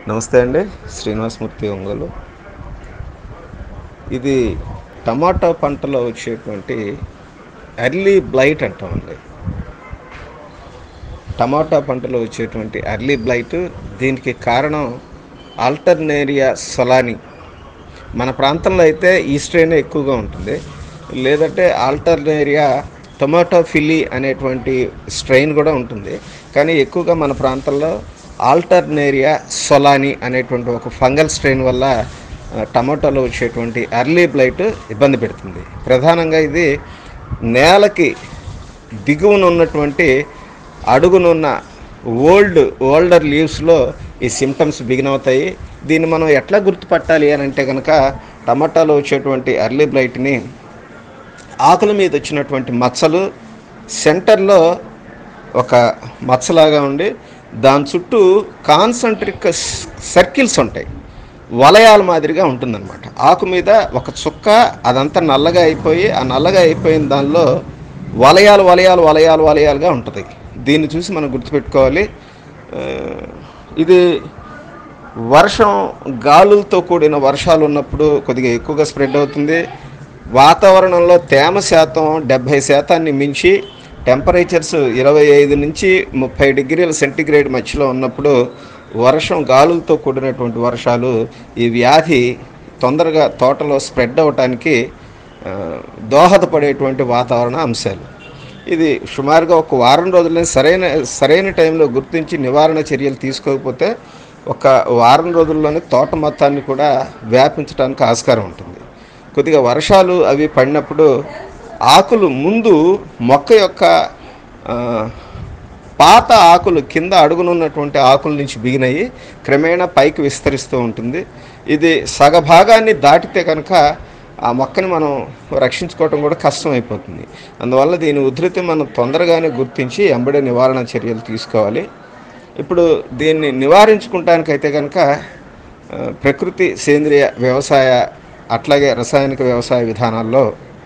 నమస్తే అండి శ్రీనివాసమూర్తి ఒంగోలు ఇది టమాటా పంటలో వచ్చేటువంటి ఎర్లీ బ్లైట్ అంటామండి టమాటా పంటలో వచ్చేటువంటి ఎర్లీ బ్లైట్ దీనికి కారణం ఆల్టర్నేరియా సొలాని మన ప్రాంతంలో అయితే ఈ స్ట్రెయిన్ ఎక్కువగా ఉంటుంది లేదంటే ఆల్టర్నేరియా టొమాటో ఫిల్లీ అనేటువంటి స్ట్రెయిన్ కూడా ఉంటుంది కానీ ఎక్కువగా మన ప్రాంతంలో ఆల్టర్నేరియా సొలాని అనేటువంటి ఒక ఫంగల్ స్ట్రెయిన్ వల్ల ఆ, టమాటోలో వచ్చేటువంటి ఎర్లీ బ్లైట్ ఇబ్బంది పెడుతుంది ప్రధానంగా ఇది నేలకి దిగువన ఉన్నటువంటి అడుగునున్న ఓల్డ్ ఓల్డర్ లీవ్స్లో ఈ సిమ్టమ్స్ బిగిన్ అవుతాయి దీన్ని మనం ఎట్లా గుర్తుపట్టాలి అని అంటే కనుక టమాటాలో వచ్చేటువంటి ఎర్లీ బ్లైట్ని ఆకుల మీద వచ్చినటువంటి మచ్చలు సెంటర్లో ఒక మచ్చలాగా ఉండి దాని చుట్టూ కాన్సంట్రిక్ సర్కిల్స్ ఉంటాయి వలయాల మాదిరిగా ఉంటుందన్నమాట ఆకు మీద ఒక చుక్క అదంతా నల్లగా అయిపోయి ఆ నల్లగా అయిపోయిన దానిలో వలయాలు వలయాలు వలయాలు వలయాలుగా ఉంటుంది దీన్ని చూసి మనం గుర్తుపెట్టుకోవాలి ఆ, ఇది వర్షం గాలులతో కూడిన వర్షాలు ఉన్నప్పుడు కొద్దిగా ఎక్కువగా స్ప్రెడ్ అవుతుంది వాతావరణంలో తేమ శాతం డెబ్భై శాతాన్ని మించి టెంపరేచర్స్ ఇరవై ఐదు నుంచి ముప్పై డిగ్రీల సెంటీగ్రేడ్ మధ్యలో ఉన్నప్పుడు వర్షం గాలులతో కూడినటువంటి వర్షాలు ఈ వ్యాధి తొందరగా తోటలో స్ప్రెడ్ అవ్వటానికి ఆ, దోహదపడేటువంటి వాతావరణ అంశాలు ఇది సుమారుగా ఒక వారం రోజులనే సరైన సరైన టైంలో గుర్తించి నివారణ చర్యలు తీసుకోకపోతే ఒక వారం రోజుల్లోనే తోట మొత్తాన్ని కూడా వ్యాపించడానికి ఆస్కారం ఉంటుంది కొద్దిగా వర్షాలు అవి పడినప్పుడు ఆకులు ముందు మొక్క యొక్క ఆ, పాత ఆకులు కింద అడుగునున్నటువంటి ఆకుల నుంచి బిగినయి క్రమేణా పైకి విస్తరిస్తూ ఉంటుంది ఇది సగభాగాన్ని దాటితే కనుక ఆ మొక్కని మనం రక్షించుకోవడం కూడా కష్టం అయిపోతుంది అందువల్ల దీని ఉధృతి మనం తొందరగానే గుర్తించి ఎంబడే నివారణ చర్యలు తీసుకోవాలి ఇప్పుడు దీన్ని నివారించుకుంటానికైతే కనుక ఆ, ప్రకృతి సేంద్రియ వ్యవసాయ అట్లాగే రసాయనిక వ్యవసాయ విధానాల్లో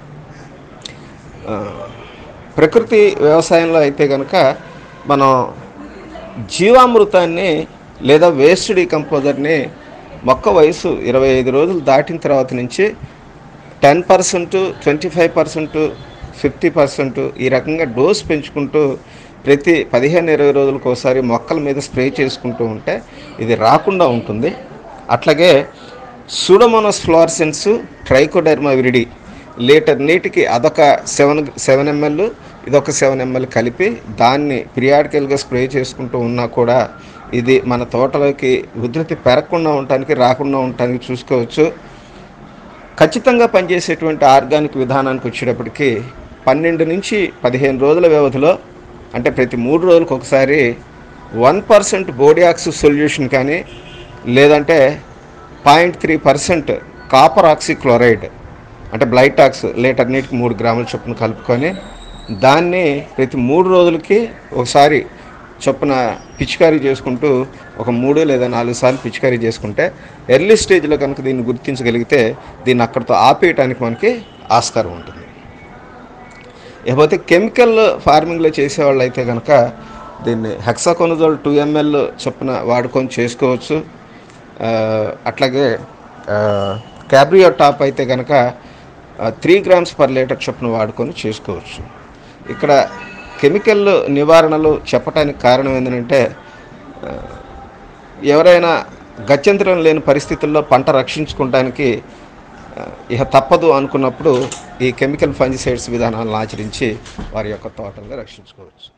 ఆ, ప్రకృతి వ్యవసాయంలో అయితే కనుక మనం జీవామృతాన్ని లేదా వేస్ట్ డీకంపోజర్ని మొక్క వయసు ఇరవై ఐదు రోజులు దాటిన తర్వాత నుంచి ten percent twenty five percent fifty percent ఈ రకంగా డోస్ పెంచుకుంటూ ప్రతి పదిహేను ఇరవై రోజులకు ఒకసారి మొక్కల మీద స్ప్రే చేసుకుంటూ ఉంటే ఇది రాకుండా ఉంటుంది అట్లాగే pseudomonas fluorescens trichoderma viride litre నీటికి అదొక సెవెన్ సెవెన్ ఎంఎల్ ఇదొక సెవెన్ ఎంఎల్ కలిపి దాన్ని పిరియాడికల్గా స్ప్రే చేసుకుంటూ ఉన్నా కూడా ఇది మన తోటలోకి ఉధృతి పెరగకుండా ఉండటానికి రాకుండా ఉండటానికి చూసుకోవచ్చు ఖచ్చితంగా పనిచేసేటువంటి ఆర్గానిక్ విధానానికి వచ్చేటప్పటికి పన్నెండు నుంచి పదిహేను రోజుల వ్యవధిలో అంటే ప్రతి మూడు రోజులకు ఒకసారి వన్ పర్సెంట్ బోడియాక్స్ సొల్యూషన్ కానీ లేదంటే point three percent copper oxychloride అంటే బ్లైటాక్స్ లీటర్ నీటికి మూడు గ్రాముల చొప్పున కలుపుకొని దాన్ని ప్రతి మూడు రోజులకి ఒకసారి చొప్పున పిచికారీ చేసుకుంటూ ఒక మూడు లేదా నాలుగు సార్లు పిచికారీ చేసుకుంటే ఎర్లీ స్టేజ్లో కనుక దీన్ని గుర్తించగలిగితే దీన్ని అక్కడితో ఆపేయటానికి మనకి ఆస్కారం ఉంటుంది ఇకపోతే కెమికల్ ఫార్మింగ్లో చేసేవాళ్ళు అయితే కనుక దీన్ని హెక్సాకోనజోల్ టూ ఎంఎల్ చొప్పున వాడుకొని చేసుకోవచ్చు ఆ, అట్లాగే క్యాబ్రియో టాప్ అయితే కనుక త్రీ గ్రామ్స్ పర్ లీటర్ చొప్పున వాడుకొని చేసుకోవచ్చు ఇక్కడ కెమికల్ నివారణలు చెప్పడానికి కారణం ఏంటంటే ఆ, ఎవరైనా గత్యంతరం లేని పరిస్థితుల్లో పంట రక్షించుకోవడానికి ఆ, ఇక తప్పదు అనుకున్నప్పుడు ఈ కెమికల్ ఫంజిసైడ్స్ విధానాలను ఆచరించి వారి యొక్క తోటలను రక్షించుకోవచ్చు